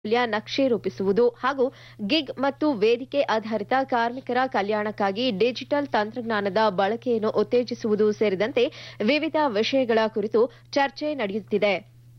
ಮೌಲ್ಯ ನಕ್ಷೆ ರೂಪಿಸುವುದು ಹಾಗೂ ಗಿಗ್ ಮತ್ತು ವೇದಿಕೆ ಆಧಾರಿತ ಕಾರ್ಮಿಕರ ಕಲ್ಯಾಣಕ್ಕಾಗಿ ಡಿಜಿಟಲ್ ತಂತ್ರಜ್ಞಾನದ ಬಳಕೆಯನ್ನು ಉತ್ತೇಜಿಸುವುದು ಸೇರಿದಂತೆ ವಿವಿಧ ವಿಷಯಗಳ ಕುರಿತು ಚರ್ಚೆ ನಡೆಯುತ್ತಿದೆ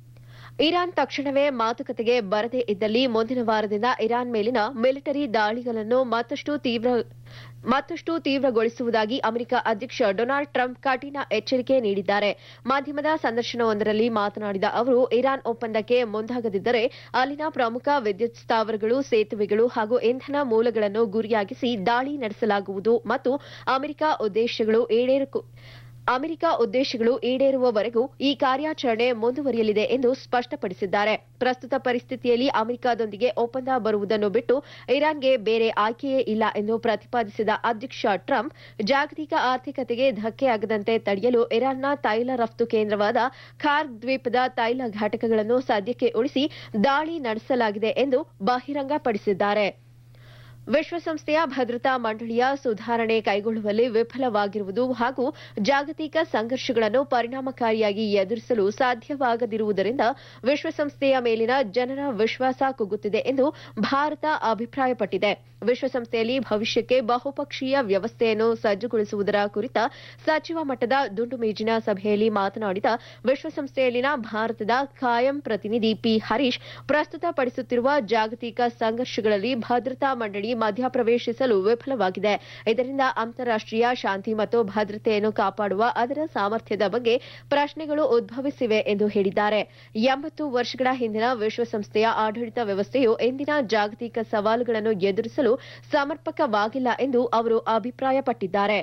ಇರಾನ್ ತಕ್ಷಣವೇ ಮಾತುಕತೆಗೆ ಬರದೇ ಇದ್ದಲ್ಲಿ ಮುಂದಿನ ವಾರದಿಂದ ಇರಾನ್ ಮೇಲಿನ ಮಿಲಿಟರಿ ದಾಳಿಗಳನ್ನು ಮತ್ತಷ್ಟು ತೀವ್ರ ಮತ್ತಷ್ಟು ತೀವ್ರಗೊಳಿಸುವುದಾಗಿ ಅಮೆರಿಕ ಅಧ್ಯಕ್ಷ ಡೊನಾಲ್ಡ್ ಟ್ರಂಪ್ ಕಠಿಣ ಎಚ್ಚರಿಕೆ ನೀಡಿದ್ದಾರೆ ಮಾಧ್ಯಮದ ಸಂದರ್ಶನವೊಂದರಲ್ಲಿ ಮಾತನಾಡಿದ ಅವರು ಇರಾನ್ ಒಪ್ಪಂದಕ್ಕೆ ಮುಂದಾಗದಿದ್ದರೆ ಅಲ್ಲಿನ ಪ್ರಮುಖ ವಿದ್ಯುತ್ ಸ್ಥಾವರಗಳು ಸೇತುವೆಗಳು ಹಾಗೂ ಇಂಧನ ಮೂಲಗಳನ್ನು ಗುರಿಯಾಗಿಸಿ ದಾಳಿ ನಡೆಸಲಾಗುವುದು ಮತ್ತು ಅಮೆರಿಕ ಉದ್ದೇಶಗಳು ಈಡೇರಕು ಅಮೆರಿಕ ಉದ್ದೇಶಗಳು ಈಡೇರುವವರೆಗೂ ಈ ಕಾರ್ಯಾಚರಣೆ ಮುಂದುವರಿಯಲಿದೆ ಎಂದು ಸ್ಪಷ್ಟಪಡಿಸಿದ್ದಾರೆ ಪ್ರಸ್ತುತ ಪರಿಸ್ಥಿತಿಯಲ್ಲಿ ಅಮೆರಿಕದೊಂದಿಗೆ ಒಪ್ಪಂದ ಬರುವುದನ್ನು ಬಿಟ್ಟು ಇರಾನ್ಗೆ ಬೇರೆ ಆಯ್ಕೆಯೇ ಇಲ್ಲ ಎಂದು ಪ್ರತಿಪಾದಿಸಿದ ಅಧ್ಯಕ್ಷ ಟ್ರಂಪ್ ಜಾಗತಿಕ ಆರ್ಥಿಕತೆಗೆ ಧಕ್ಕೆಯಾಗದಂತೆ ತಡೆಯಲು ಇರಾನ್ನ ತೈಲ ರಫ್ತು ಕೇಂದ್ರವಾದ ಖಾರ್ಗ್ ದ್ವೀಪದ ತೈಲ ಘಟಕಗಳನ್ನು ಸದ್ಯಕ್ಕೆ ಉಳಿಸಿ ದಾಳಿ ನಡೆಸಲಾಗಿದೆ ಎಂದು ಬಹಿರಂಗಪಡಿಸಿದ್ದಾರೆ ವಿಶ್ವಸಂಸ್ಥೆಯ ಭದ್ರತಾ ಮಂಡಳಿಯ ಸುಧಾರಣೆ ಕೈಗೊಳ್ಳುವಲ್ಲಿ ವಿಫಲವಾಗಿರುವುದು ಹಾಗೂ ಜಾಗತಿಕ ಸಂಘರ್ಷಗಳನ್ನು ಪರಿಣಾಮಕಾರಿಯಾಗಿ ಎದುರಿಸಲು ಸಾಧ್ಯವಾಗದಿರುವುದರಿಂದ ವಿಶ್ವಸಂಸ್ಥೆಯ ಮೇಲಿನ ಜನರ ವಿಶ್ವಾಸ ಕುಗ್ಗುತ್ತಿದೆ ಎಂದು ಭಾರತ ಅಭಿಪ್ರಾಯಪಟ್ಟಿದೆ ವಿಶ್ವಸಂಸ್ಥೆಯಲ್ಲಿ ಭವಿಷ್ಯಕ್ಕೆ ಬಹುಪಕ್ಷೀಯ ವ್ಯವಸ್ಥೆಯನ್ನು ಸಜ್ಜುಗೊಳಿಸುವುದರ ಕುರಿತ ಸಚಿವ ಮಟ್ಟದ ದುಂಡು ಮೇಜಿನ ಸಭೆಯಲ್ಲಿ ಮಾತನಾಡಿದ ವಿಶ್ವಸಂಸ್ಥೆಯಲ್ಲಿನ ಭಾರತದ ಖಾಯಂ ಪ್ರತಿನಿಧಿ ಪಿ ಹರೀಶ್ ಪ್ರಸ್ತುತಪಡಿಸುತ್ತಿರುವ ಜಾಗತಿಕ ಸಂಘರ್ಷಗಳಲ್ಲಿ ಭದ್ರತಾ ಮಂಡಳಿ ಮಧ್ಯಪ್ರವೇಶಿಸಲು ವಿಫಲವಾಗಿದೆ ಇದರಿಂದ ಅಂತಾರಾಷ್ಟೀಯ ಶಾಂತಿ ಮತ್ತು ಭದ್ರತೆಯನ್ನು ಕಾಪಾಡುವ ಅದರ ಸಾಮರ್ಥ್ಯದ ಬಗ್ಗೆ ಪ್ರಶ್ನೆಗಳು ಉದ್ಭವಿಸಿವೆ ಎಂದು ಹೇಳಿದ್ದಾರೆ ಎಂಬತ್ತು ವರ್ಷಗಳ ಹಿಂದಿನ ವಿಶ್ವಸಂಸ್ಥೆಯ ಆಡಳಿತ ವ್ಯವಸ್ಥೆಯು ಇಂದಿನ ಜಾಗತಿಕ ಸವಾಲುಗಳನ್ನು ಎದುರಿಸಲು ಸಮರ್ಪಕವಾಗಿಲ್ಲ ಎಂದು ಅವರು ಅಭಿಪ್ರಾಯಪಟ್ಟಿದ್ದಾರೆ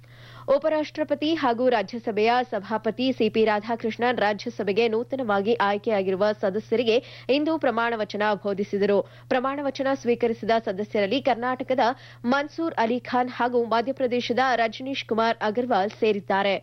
ಉಪರಾಷ್ಟಪತಿ ಹಾಗೂ ರಾಜ್ಯಸಭೆಯ ಸಭಾಪತಿ ಸಿಪಿ ರಾಧಾಕೃಷ್ಣನ್ ರಾಜ್ಯಸಭೆಗೆ ನೂತನವಾಗಿ ಆಯ್ಕೆಯಾಗಿರುವ ಸದಸ್ಯರಿಗೆ ಇಂದು ಪ್ರಮಾಣ ವಚನ ಬೋಧಿಸಿದರು ಪ್ರಮಾಣ ವಚನ ಸ್ವೀಕರಿಸಿದ ಸದಸ್ಯರಲ್ಲಿ ಕರ್ನಾಟಕದ ಮನ್ಸೂರ್ ಅಲಿ ಖಾನ್ ಹಾಗೂ ಮಧ್ಯಪ್ರದೇಶದ ರಜನೀಶ್ ಕುಮಾರ್ ಅಗರ್ವಾಲ್ ಸೇರಿದ್ದಾರೆ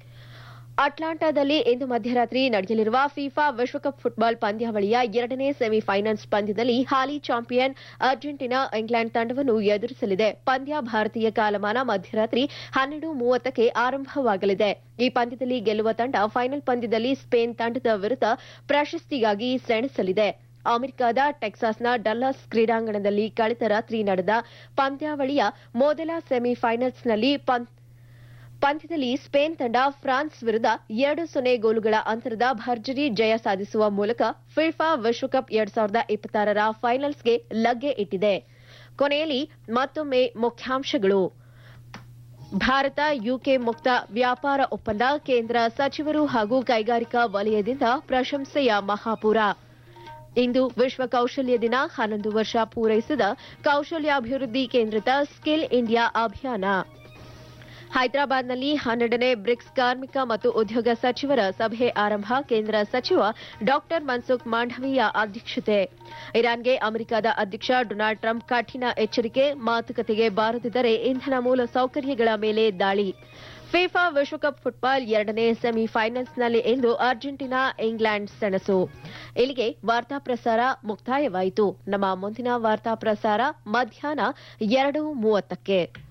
ಅಟ್ಲಾಂಟಾದಲ್ಲಿ ಇಂದು ಮಧ್ಯರಾತ್ರಿ ನಡೆಯಲಿರುವ ಫಿಫಾ ವಿಶ್ವಕಪ್ ಫುಟ್ಬಾಲ್ ಪಂದ್ಯಾವಳಿಯ ಎರಡನೇ ಸೆಮಿಫೈನಲ್ಸ್ ಪಂದ್ಯದಲ್ಲಿ ಹಾಲಿ ಚಾಂಪಿಯನ್ ಅರ್ಜೆಂಟೀನಾ ಇಂಗ್ಲೆಂಡ್ ತಂಡವನ್ನು ಎದುರಿಸಲಿದೆ ಪಂದ್ಯ ಭಾರತೀಯ ಕಾಲಮಾನ ಮಧ್ಯರಾತ್ರಿ ಹನ್ನೆರಡು ಮೂವತ್ತಕ್ಕೆ ಆರಂಭವಾಗಲಿದೆ ಈ ಪಂದ್ಯದಲ್ಲಿ ಗೆಲ್ಲುವ ತಂಡ ಫೈನಲ್ ಪಂದ್ಯದಲ್ಲಿ ಸ್ಪೇನ್ ತಂಡದ ವಿರುದ್ಧ ಪ್ರಶಸ್ತಿಗಾಗಿ ಸೆಣಸಲಿದೆ ಅಮೆರಿಕದ ಟೆಕ್ಸಾಸ್ನ ಡಲ್ಲಾಸ್ ಕ್ರೀಡಾಂಗಣದಲ್ಲಿ ಕಳೆದ ರಾತ್ರಿ ನಡೆದ ಪಂದ್ಯಾವಳಿಯ ಮೊದಲ ಸೆಮಿಫೈನಲ್ಸ್ನಲ್ಲಿ ಪಂದ್ಯದಲ್ಲಿ ಸ್ಪೇನ್ ತಂಡ ಫ್ರಾನ್ಸ್ ವಿರುದ್ಧ ಎರಡು ಸೊನ್ನೆ ಗೋಲುಗಳ ಅಂತರದ ಭರ್ಜರಿ ಜಯ ಸಾಧಿಸುವ ಮೂಲಕ ಫಿಫಾ ವಿಶ್ವಕಪ್ ಎರಡ್ ಸಾವಿರದ ಇಪ್ಪತ್ತಾರರ ಫೈನಲ್ಸ್ಗೆ ಲಗ್ಗೆ ಇಟ್ಟಿದೆ ಕೊನೆಯಲ್ಲಿ ಮತ್ತೊಮ್ಮೆ ಮುಖ್ಯಾಂಶಗಳು ಭಾರತ ಯುಕೆ ಮುಕ್ತ ವ್ಯಾಪಾರ ಒಪ್ಪಂದ ಕೇಂದ್ರ ಸಚಿವರು ಹಾಗೂ ಕೈಗಾರಿಕಾ ವಲಯದಿಂದ ಪ್ರಶಂಸೆಯ ಮಹಾಪೂರ ಇಂದು ವಿಶ್ವ ಕೌಶಲ್ಯ ದಿನ ಹನ್ನೊಂದು ವರ್ಷ ಪೂರೈಸಿದ ಕೌಶಲ್ಯಾಭಿವೃದ್ಧಿ ಕೇಂದ್ರಿತ ಸ್ಕಿಲ್ ಇಂಡಿಯಾ ಅಭಿಯಾನ ಹೈದರಾಬಾದ್ನಲ್ಲಿ ಹನ್ನೆರಡನೇ ಬ್ರಿಕ್ಸ್ ಕಾರ್ಮಿಕ ಮತ್ತು ಉದ್ಯೋಗ ಸಚಿವರ ಸಭೆ ಆರಂಭ ಕೇಂದ್ರ ಸಚಿವ ಡಾಕ್ಟರ್ ಮನ್ಸುಖ್ ಮಾಂಡವೀಯ ಅಧ್ಯಕ್ಷತೆ ಇರಾನ್ಗೆ ಅಮೆರಿಕದ ಅಧ್ಯಕ್ಷ ಡೊನಾಲ್ಡ್ ಟ್ರಂಪ್ ಕಠಿಣ ಎಚ್ಚರಿಕೆ ಮಾತುಕತೆಗೆ ಬಾರದಿದ್ದರೆ ಇಂಧನ ಮೂಲ ಸೌಕರ್ಯಗಳ ಮೇಲೆ ದಾಳಿ ಫಿಫಾ ವಿಶ್ವಕಪ್ ಫುಟ್ಬಾಲ್ ಎರಡನೇ ಸೆಮಿಫೈನಲ್ಸ್ನಲ್ಲಿ ಇಂದು ಅರ್ಜೆಂಟೀನಾ ಇಂಗ್ಲೆಂಡ್ ಸೆಣಸು ಇಲ್ಲಿಗೆ ವಾರ್ತಾ ಪ್ರಸಾರ ಮುಕ್ತಾಯವಾಯಿತು ನಮ್ಮ ಮುಂದಿನ ವಾರ್ತಾ ಪ್ರಸಾರ ಮಧ್ಯಾಹ್ನ ಎರಡು ಮೂವತ್ತಕ್ಕೆ